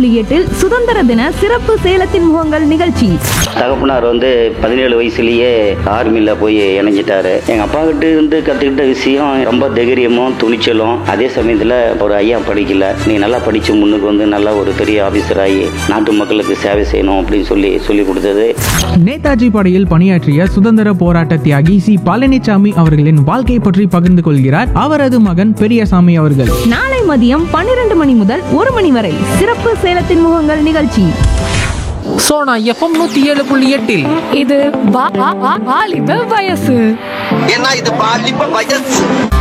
புள்ளி எட்டில் சுதந்திர தின சிறப்பு சேலத்தின் முகங்கள் நிகழ்ச்சி தகப்பனார் வந்து பதினேழு வயசுலயே ஆர்மியில் போய் இணைஞ்சிட்டாரு எங்கள் அப்பா கிட்ட இருந்து கற்றுக்கிட்ட விஷயம் ரொம்ப தைரியமும் துணிச்சலும் அதே சமயத்தில் ஒரு ஐயா படிக்கல நீ நல்லா படித்து முன்னுக்கு வந்து நல்லா ஒரு பெரிய ஆஃபீஸர் ஆகி நாட்டு மக்களுக்கு சேவை செய்யணும் அப்படின்னு சொல்லி சொல்லி கொடுத்தது நேதாஜி படையில் பணியாற்றிய சுதந்திர போராட்ட தியாகி சி பழனிசாமி அவர்களின் வாழ்க்கை பற்றி பகிர்ந்து கொள்கிறார் அவரது மகன் பெரியசாமி அவர்கள் நாளை மதியம் பன்னிரண்டு மணி முதல் ஒரு மணி வரை சிறப்பு சேலத்தின் முகங்கள் நிகழ்ச்சி சோனா எஃப்எம் நூத்தி ஏழு புள்ளி எட்டில் இது வா- வா- வா- வாலிப வயசு ஏன்னா இது பாலிப்ப வயசு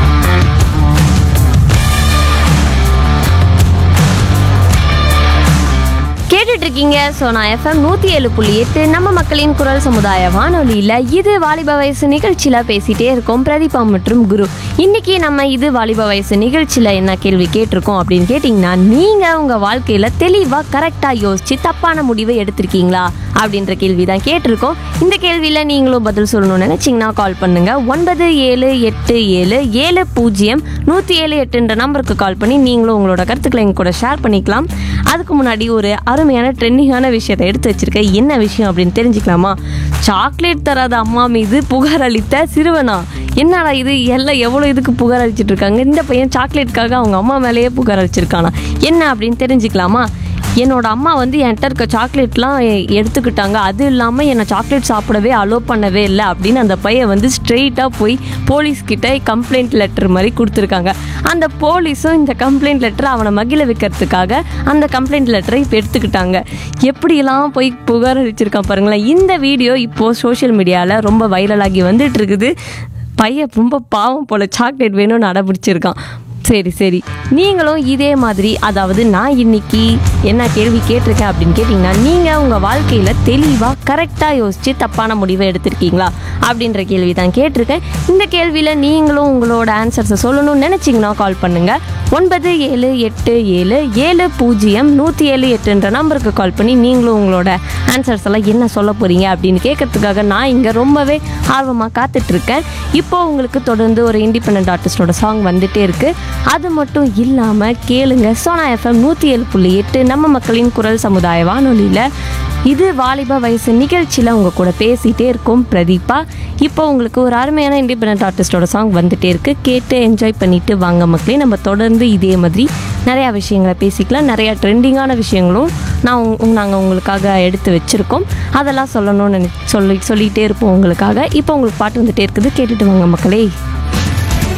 கேட்டுட்டு இருக்கீங்க சோனா எஃப்எம் நூத்தி ஏழு புள்ளி எட்டு நம்ம மக்களின் குரல் சமுதாய வானொலியில இது வாலிப வயசு நிகழ்ச்சியில பேசிட்டே இருக்கோம் பிரதீபா மற்றும் குரு இன்னைக்கு நம்ம இது வாலிப வயசு நிகழ்ச்சியில என்ன கேள்வி கேட்டிருக்கோம் அப்படின்னு கேட்டிங்கன்னா நீங்க உங்க வாழ்க்கையில தெளிவா கரெக்டா யோசிச்சு தப்பான முடிவை எடுத்திருக்கீங்களா அப்படின்ற கேள்வி தான் கேட்டிருக்கோம் இந்த கேள்வியில நீங்களும் பதில் சொல்லணும்னு நினைச்சீங்கன்னா கால் பண்ணுங்க ஒன்பது ஏழு எட்டு ஏழு ஏழு பூஜ்ஜியம் நூற்றி ஏழு எட்டுன்ற நம்பருக்கு கால் பண்ணி நீங்களும் உங்களோட கருத்துக்களை எங்க கூட ஷேர் பண்ணிக்கலாம் அதுக்கு முன்னாடி ஒரு அருமையான ட்ரெண்டிங்கான விஷயத்தை எடுத்து வச்சிருக்கேன் என்ன விஷயம் அப்படின்னு தெரிஞ்சுக்கலாமா சாக்லேட் தராத அம்மா மீது புகார் அளித்த சிறுவனா என்னடா இது எல்லாம் எவ்வளோ இதுக்கு புகார் அளிச்சிட்டு இருக்காங்க இந்த பையன் சாக்லேட்டுக்காக அவங்க அம்மா மேலேயே புகார் அளிச்சிருக்கானா என்ன அப்படின்னு தெரிஞ்சுக்கலாமா என்னோட அம்மா வந்து என்கிட்ட இருக்க சாக்லேட்லாம் எ- எடுத்துக்கிட்டாங்க அது இல்லாமல் என்னை சாக்லேட் சாப்பிடவே அலோ பண்ணவே இல்லை அப்படின்னு அந்த பையன் வந்து ஸ்ட்ரெயிட்டாக போய் போலீஸ்கிட்ட கம்ப்ளைண்ட் லெட்டர் மாதிரி கொடுத்துருக்காங்க அந்த போலீஸும் இந்த கம்ப்ளைண்ட் லெட்டரை அவனை மகிழ வைக்கிறதுக்காக அந்த கம்ப்ளைண்ட் லெட்டரை இப்போ எடுத்துக்கிட்டாங்க எப்படியெல்லாம் போய் புகார் அளிச்சிருக்கான் பாருங்களேன் இந்த வீடியோ இப்போது சோஷியல் மீடியாவில் ரொம்ப வைரலாகி வந்துட்டு இருக்குது பையன் ரொம்ப பாவம் போல சாக்லேட் வேணும்னு அடம்பிடிச்சிருக்கான் சரி சரி நீங்களும் இதே மாதிரி அதாவது நான் இன்னைக்கு என்ன கேள்வி கேட்டிருக்கேன் அப்படின்னு கேட்டிங்கன்னா நீங்கள் உங்கள் வாழ்க்கையில் தெளிவாக கரெக்டாக யோசித்து தப்பான முடிவை எடுத்திருக்கீங்களா அப்படின்ற கேள்வி தான் கேட்டிருக்கேன் இந்த கேள்வியில் நீங்களும் உங்களோட ஆன்சர்ஸை சொல்லணும்னு நினச்சிங்கன்னா கால் பண்ணுங்கள் ஒன்பது ஏழு எட்டு ஏழு ஏழு பூஜ்ஜியம் நூற்றி ஏழு எட்டுன்ற நம்பருக்கு கால் பண்ணி நீங்களும் உங்களோட ஆன்சர்ஸ் எல்லாம் என்ன சொல்ல போகிறீங்க அப்படின்னு கேட்கறதுக்காக நான் இங்கே ரொம்பவே ஆர்வமாக காத்துட்ருக்கேன் இப்போ உங்களுக்கு தொடர்ந்து ஒரு இண்டிபெண்ட் ஆர்டிஸ்டோட சாங் வந்துட்டே இருக்கு அது மட்டும் இல்லாமல் கேளுங்க சோனா எஃப்எம் நூற்றி ஏழு புள்ளி எட்டு நம்ம மக்களின் குரல் சமுதாய வானொலியில் இது வாலிப வயசு நிகழ்ச்சியில் உங்கள் கூட பேசிகிட்டே இருக்கும் பிரதீபா இப்போ உங்களுக்கு ஒரு அருமையான இண்டிபெண்ட் ஆர்டிஸ்டோட சாங் வந்துட்டே இருக்கு கேட்டு என்ஜாய் பண்ணிட்டு வாங்க மக்களே நம்ம தொடர்ந்து இதே மாதிரி நிறையா விஷயங்களை பேசிக்கலாம் நிறையா ட்ரெண்டிங்கான விஷயங்களும் நான் நாங்கள் உங்களுக்காக எடுத்து வச்சுருக்கோம் அதெல்லாம் சொல்லணும்னு நினை சொல்லி சொல்லிகிட்டே இருப்போம் உங்களுக்காக இப்போ உங்களுக்கு பாட்டு வந்துட்டே இருக்குது கேட்டுட்டு வாங்க மக்களே